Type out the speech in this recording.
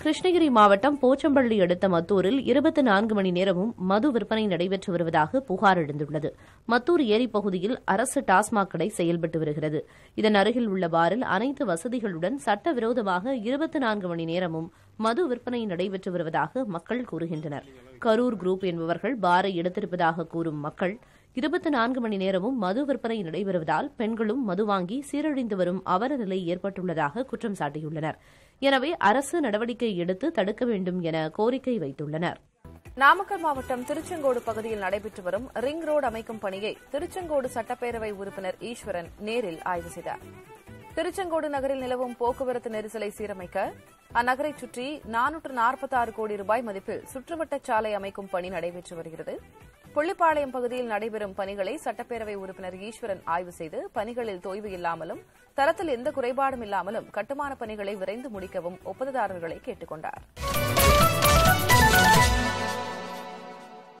கிருஷ்ணகிரி மாவட்டம் போச்சம்பள்ளி அடுத்த மத்தூரில் இருபத்தி நான்கு மணி நேரமும் மது விற்பனை நடைபெற்று வருவதாக புகார் எழுந்துள்ளது மத்தூர் ஏரி பகுதியில் அரசு டாஸ்மாக் கடை செயல்பட்டு வருகிறது இதன் அருகில் உள்ள பாரில் அனைத்து வசதிகளுடன் சட்டவிரோதமாக இருபத்தி நான்கு மணி நேரமும் மது விற்பனை நடைபெற்று வருவதாக மக்கள் கூறுகின்றனர் கரூர் குரூப் என்பவர்கள் பாரை எடுத்திருப்பதாக கூறும் மக்கள் இருபத்தி நான்கு மணி நேரமும் மது விற்பனை நடைபெறுவதால் பெண்களும் மது வாங்கி சீரழிந்து வரும் அவல நிலை ஏற்பட்டுள்ளதாக குற்றம் சாட்டியுள்ளனர் எனவே அரசு நடவடிக்கை எடுத்து தடுக்க வேண்டும் என கோரிக்கை வைத்துள்ளனர் நாமக்கல் மாவட்டம் திருச்செங்கோடு பகுதியில் நடைபெற்று வரும் ரிங் ரோடு அமைக்கும் பணியை திருச்செங்கோடு சட்டப்பேரவை உறுப்பினர் ஈஸ்வரன் நேரில் ஆய்வு செய்தார் திருச்செங்கோடு நகரில் நிலவும் போக்குவரத்து நெரிசலை சீரமைக்க அந்நகரைச் சுற்றி நானூற்று நாற்பத்தாறு கோடி ரூபாய் மதிப்பில் சுற்றுவட்டச் சாலை அமைக்கும் பணி நடைபெற்று வருகிறது புள்ளிப்பாளையம் பகுதியில் நடைபெறும் பணிகளை சட்டப்பேரவை உறுப்பினர் ஈஸ்வரன் ஆய்வு செய்து பணிகளில் தொய்வு இல்லாமலும் தரத்தில் எந்த குறைபாடும் இல்லாமலும் கட்டுமான பணிகளை விரைந்து முடிக்கவும் ஒப்பந்ததாரர்களை கேட்டுக் கொண்டார்